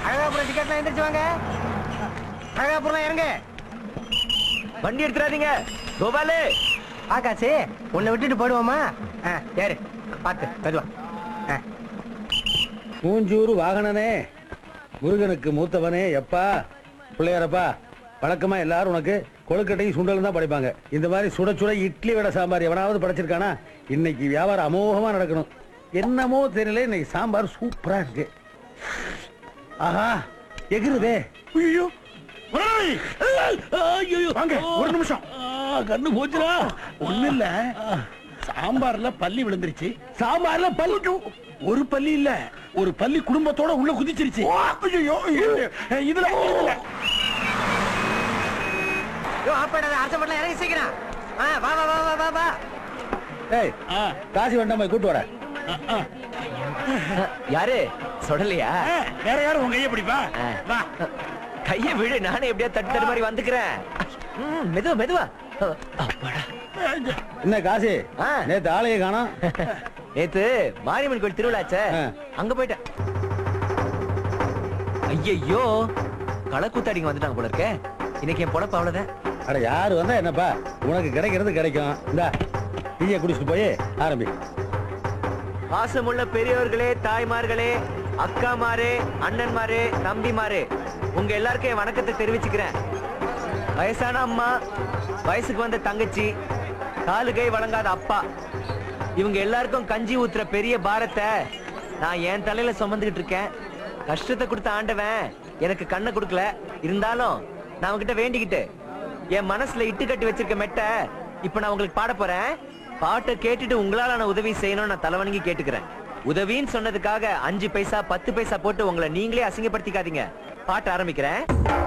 அழகாபுரம் டிக்கெட்லாம் எந்திரிச்சு வாங்க அழகாபுரம் இறங்க வண்டி எடுத்துறாதீங்க கோபாலு ஆகாசு உன்னை விட்டுட்டு போயிடுவோமா ஆ ஏறு பார்த்து மெதுவா ஆ மூஞ்சூர் வாகனனே முருகனுக்கு மூத்தவனே எப்பா பிள்ளையாரப்பா வழக்கமா எல்லாரும் உனக்கு கொழுக்கட்டையும் சுண்டலும் தான் படைப்பாங்க இந்த மாதிரி சுட சுட இட்லி வடை சாம்பார் எவனாவது படைச்சிருக்கானா இன்னைக்கு வியாபாரம் அமோகமா நடக்கணும் என்னமோ தெரியல இன்னைக்கு சாம்பார் சூப்பரா இருக்கு ஆஹா எகிருதே ஐயோ முதலாளி ஐயோ வாங்க ஒரு நிமிஷம் கண்ணு போச்சுடா ஒண்ணு இல்ல சாம்பார்ல பல்லி விழுந்துருச்சு சாம்பார்ல பல்லு ஒரு பல்லி இல்ல ஒரு பல்லி குடும்பத்தோட உள்ள குதிச்சிருச்சு ஐயோ இதுல இதுல யோ ஆப்பாடாத அரச மட்டல இறங்கி சீக்கிரம் ஆ வா வா வா வா வா வா ஏய் ஆ, காசி வேண்டாம் கூட்டு வர ஆ, ஆ. யாரு சொல்லலையா ஆ, வேற யாரும் உங்க கையை பிடிப்பா ஆ. வா கைய விடு நானே எப்படியா தட்டு தட்டு மாதிரி வந்துக்கிறேன் ம், மெதுவா மெதுவா அப்பாடா என்ன காசி ஆ. நேத்து ஆளையே காணோம் நேத்து மாரியம்மன் கோயில் திருவிழாச்சே ஆ. அங்க போயிட்டேன் ஐயையோ களக்கூத்தாடிங்க வந்துட்டாங்க போல இருக்கே இன்னைக்கு என் பொழப்பு அவ்வளவுதான் அட யாரு வந்தா என்னப்பா உனக்கு கிடைக்கிறது கிடைக்கும் இந்தா டீயை குடிச்சிட்டு போய் ஆரம்பி பாசமுள்ள பெரியவர்களே தாய்மார்களே அக்காமாரே அண்ணன்மாரே தம்பிமாரே உங்க எல்லாருக்கும் என் வணக்கத்தை தெரிவிச்சுக்கிறேன் வயசான அம்மா வயசுக்கு வந்த தங்கச்சி காலு கை வழங்காத அப்பா இவங்க எல்லாருக்கும் கஞ்சி ஊத்துற பெரிய பாரத்தை நான் என் தலையில சுமந்துகிட்டு இருக்கேன் கஷ்டத்தை கொடுத்த ஆண்டவன் எனக்கு கண்ணை கொடுக்கல இருந்தாலும் நான் அவங்கிட்ட வேண்டிக்கிட்டு என் மனசுல இட்டு கட்டி வச்சிருக்க மெட்டை இப்ப நான் உங்களுக்கு பாட போறேன் பாட்டை கேட்டுட்டு உங்களால நான் உதவி செய்யணும்னு நான் தலைவணங்கி கேட்டுக்கிறேன் உதவின்னு சொன்னதுக்காக அஞ்சு பைசா பத்து பைசா போட்டு உங்களை நீங்களே அசிங்கப்படுத்திக்காதீங்க பாட்டு ஆரம்பிக்கிறேன்